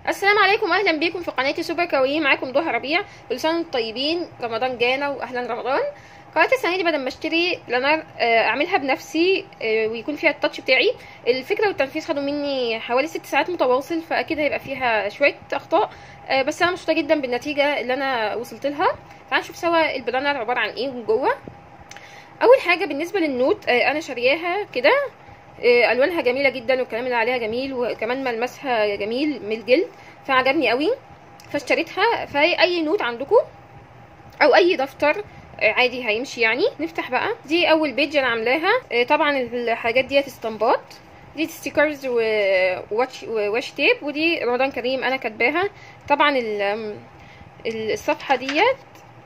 السلام عليكم اهلا بيكم في قناتي سوبر كوي معاكم ضحى ربيع كل سنه وانتم طيبين رمضان جانا واهلا رمضان قررت السنه دي بدل ما اشتري بلانر آه، اعملها بنفسي آه، ويكون فيها التاتش بتاعي الفكره والتنفيذ خدوا مني حوالي ست ساعات متواصل فاكيد هيبقى فيها شويه اخطاء آه، بس انا مبسوطه جدا بالنتيجه اللي انا وصلت لها تعالوا نشوف سوا البلانر عباره عن ايه من جوه اول حاجه بالنسبه للنوت آه، انا شارياها كده آه، الوانها جميله جدا والكلام اللي عليها جميل وكمان ملمسها جميل من الجلد فعجبني قوي فاشتريتها فهي اي نوت عندكم او اي دفتر آه، عادي هيمشي يعني نفتح بقى دي اول بيج انا عاملاها آه، طبعا الحاجات ديت استنباط دي ستيكرز وواتش وواش تيب ودي رمضان كريم انا كاتباها طبعا ال- الصفحه ديت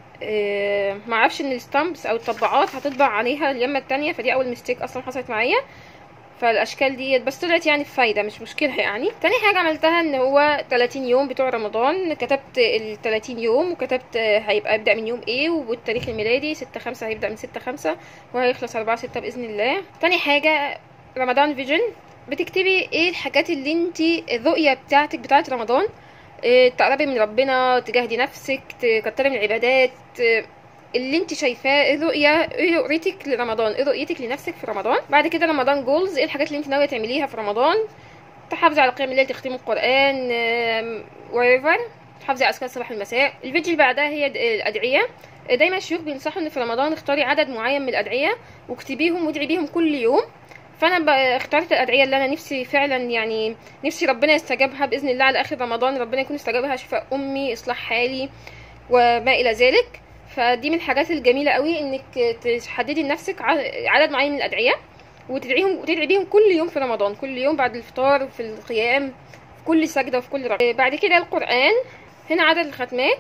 آه، معرفش ان الستامبس او الطباعات هتطبع عليها اليمه التانية فدي اول ميستيك اصلا حصلت معايا فالاشكال ديت بس طلعت يعني بفايده مش مشكله يعني تاني حاجه عملتها ان هو 30 يوم بتوع رمضان كتبت ال 30 يوم وكتبت آه، هيبقى يبدا من يوم ايه والتاريخ الميلادي 6 5 هيبدا من 6 5 وهيخلص 4 6 باذن الله تاني حاجه رمضان فيجن بتكتبي ايه الحاجات اللي انت الرؤيه بتاعتك بتاعت رمضان إيه، تقربي من ربنا تجاهدي نفسك تكتري من العبادات إيه، اللي انت شايفاه ايه الرؤيه ايه رؤيتك لرمضان ايه رؤيتك لنفسك في رمضان بعد كده رمضان جولز ايه الحاجات اللي انت ناويه تعمليها في رمضان تحافظي على قيام الليل تختمي القران وريفر تحافظي على اذكار الصباح والمساء الفيديو اللي بعدها هي د- الادعيه دايما الشيوخ بينصحوا ان في رمضان اختاري عدد معين من الادعيه واكتبيهم وادعي بيهم كل يوم فانا بقى اخترت الادعيه اللي انا نفسي فعلا يعني نفسي ربنا يستجابها باذن الله على اخر رمضان ربنا يكون استجابها شفاء امي اصلاح حالي وما الى ذلك فدي من الحاجات الجميله قوي انك تحددي لنفسك ع- عدد معين من الادعيه وتدعيهم وتدعي بيهم كل يوم في رمضان كل يوم بعد الفطار وفي القيام في كل سجده وفي كل ركعه بعد كده القران هنا عدد الختمات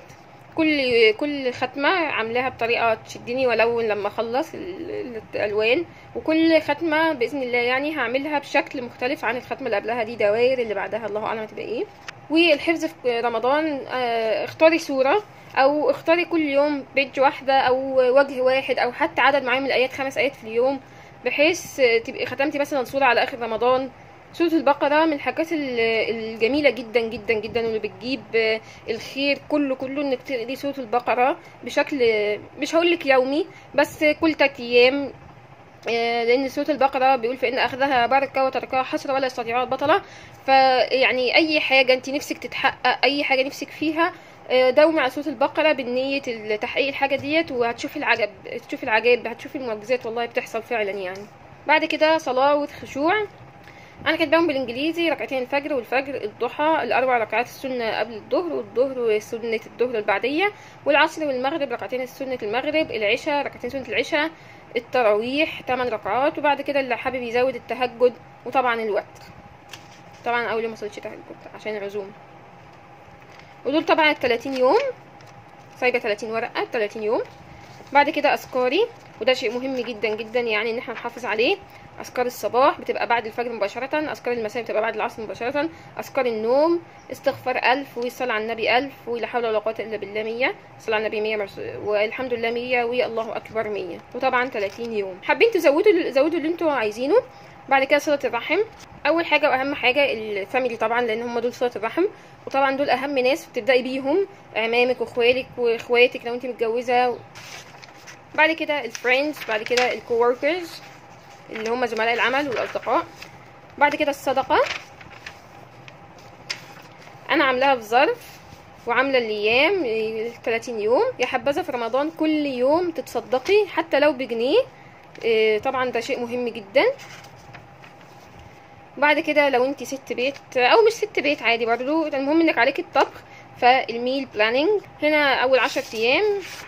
كل كل ختمه عاملاها بطريقه تشدني ولون لما اخلص ال- ال- الالوان وكل ختمه باذن الله يعني هعملها بشكل مختلف عن الختمه اللي قبلها دي دوائر اللي بعدها الله اعلم هتبقى ايه والحفظ في رمضان آه، اختاري سوره او اختاري كل يوم بيج واحده او وجه واحد او حتى عدد معين من الايات خمس ايات في اليوم بحيث آه، تبقي ختمتي مثلا سوره على اخر رمضان سورة البقرة من الحاجات ال- الجميلة جدا جدا جدا واللي بتجيب آه، الخير كله كله انك تقري سورة البقرة بشكل آه، مش هقولك يومي بس كل تلات ايام آه، لان سوره البقره بيقول فان اخذها بركه وتركها حسره ولا يستطيعها البطله فيعني اي حاجه انت نفسك تتحقق اي حاجه نفسك فيها آه، داومي على سوره البقره بنيه تحقيق الحاجه ديت وهتشوفي العجب هتشوفي العجائب هتشوفي المعجزات والله بتحصل فعلا يعني بعد كده صلاه وخشوع انا كاتباهم بالانجليزي ركعتين الفجر والفجر الضحى الاربع ركعات السنه قبل الظهر والظهر وسنه الظهر البعديه والعصر والمغرب ركعتين سنه المغرب العشاء ركعتين سنه العشاء التراويح 8 ركعات وبعد كده اللي حابب يزود التهجد وطبعا الوتر طبعا اول يوم ما صليتش تهجد عشان العزومه ودول طبعا ال 30 يوم سايبه 30 ورقه 30 يوم بعد كده اذكاري وده شيء مهم جدا جدا يعني ان احنا نحافظ عليه اذكار الصباح بتبقى بعد الفجر مباشره اذكار المساء بتبقى بعد العصر مباشره اذكار النوم استغفار ألف والصلاة على النبي ألف ولا حول ولا قوة إلا بالله مية صلاة على النبي مية مرس- والحمد لله مية والله أكبر مية وطبعا 30 يوم حابين تزودوا زودوا اللي انتوا عايزينه بعد كده صلة الرحم أول حاجة وأهم حاجة الفاميلي طبعا لأن هم دول صلة الرحم وطبعا دول أهم ناس بتبدأي بيهم عمامك وإخوالك وإخواتك لو انت متجوزة بعد كده الفريندز بعد كده الكووركرز اللي هم زملاء العمل والأصدقاء بعد كده الصدقة أنا عاملاها في ظرف وعاملة الأيام إيه، 30 يوم يا حبذا في رمضان كل يوم تتصدقي حتى لو بجنيه إيه، طبعا ده شيء مهم جدا بعد كده لو انت ست بيت او مش ست بيت عادي برضو المهم انك عليك الطبخ فالميل بلاننج هنا اول عشر ايام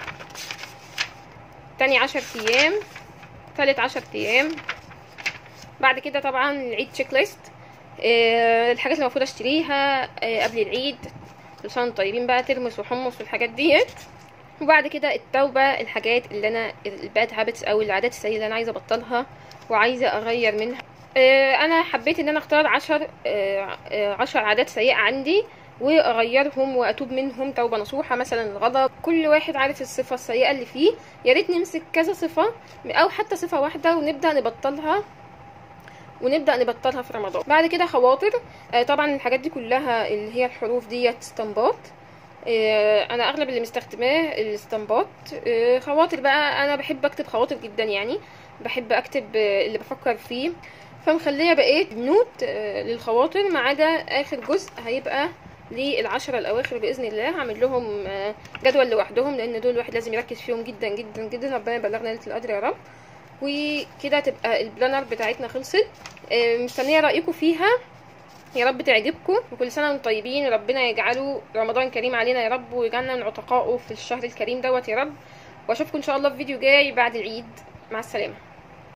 تاني عشر ايام تالت عشر ايام بعد كده طبعا العيد تشيك ليست آه، الحاجات اللي المفروض اشتريها آه، قبل العيد كل سنه وانتم طيبين بقى ترمس وحمص والحاجات ديت وبعد كده التوبه الحاجات اللي انا الباد هابتس او العادات السيئه اللي انا عايزه ابطلها وعايزه اغير منها آه، انا حبيت ان انا اختار عشر آه، آه، عشر عادات سيئه عندي واغيرهم واتوب منهم توبه نصوحه مثلا الغضب كل واحد عارف الصفه السيئه اللي فيه يا ريت نمسك كذا صفه او حتى صفه واحده ونبدا نبطلها ونبدا نبطلها في رمضان بعد كده خواطر آه، طبعا الحاجات دي كلها اللي هي الحروف ديت اسطمبات آه، انا اغلب اللي مستخدماه الاسطمبات آه، خواطر بقى انا بحب اكتب خواطر جدا يعني بحب اكتب آه، اللي بفكر فيه فمخليه بقيت نوت آه، للخواطر ما عدا اخر جزء هيبقى للعشرة الاواخر باذن الله هعمل لهم آه، جدول لوحدهم لان دول الواحد لازم يركز فيهم جدا جدا جدا ربنا يبلغنا ليله القدر يا رب وكده تبقى البلانر بتاعتنا خلصت آه، مستنيه رايكم فيها يا رب تعجبكم وكل سنه وانتم طيبين ربنا يجعله رمضان كريم علينا يا رب ويجعلنا من عتقائه في الشهر الكريم دوت يا رب واشوفكم ان شاء الله في فيديو جاي بعد العيد مع السلامه